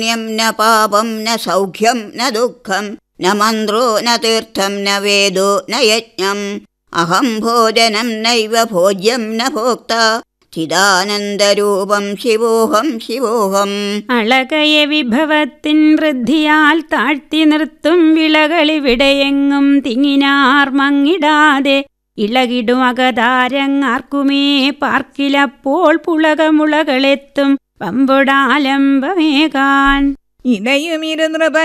പുണ്യം ന പാപം ന സൗഖ്യം ന ദുഃഖം ന മന്ത്രോ ന തീർത്ഥം ന വേദോ ന യജ്ഞം അഹം ഭോജനം നൈവ ഭോജ്യം ന ഭോക്ത ചിദാനന്ദരൂപം ശിവോഹം ശിവോഹം അളകയ വിഭവത്തിൻ വൃദ്ധിയാൽ താഴ്ത്തി നിർത്തും വിളകളിവിടെയെങ്ങും തിങ്ങിനാർ മങ്ങിടാതെ ഇളകിടും അകതാരങ്ങാർക്കുമേ പാർക്കിലപ്പോൾ പുളകമുളകളെത്തും പമ്പൊടാലംബമേകാൻ ഇണയുമിരുന്നൃപ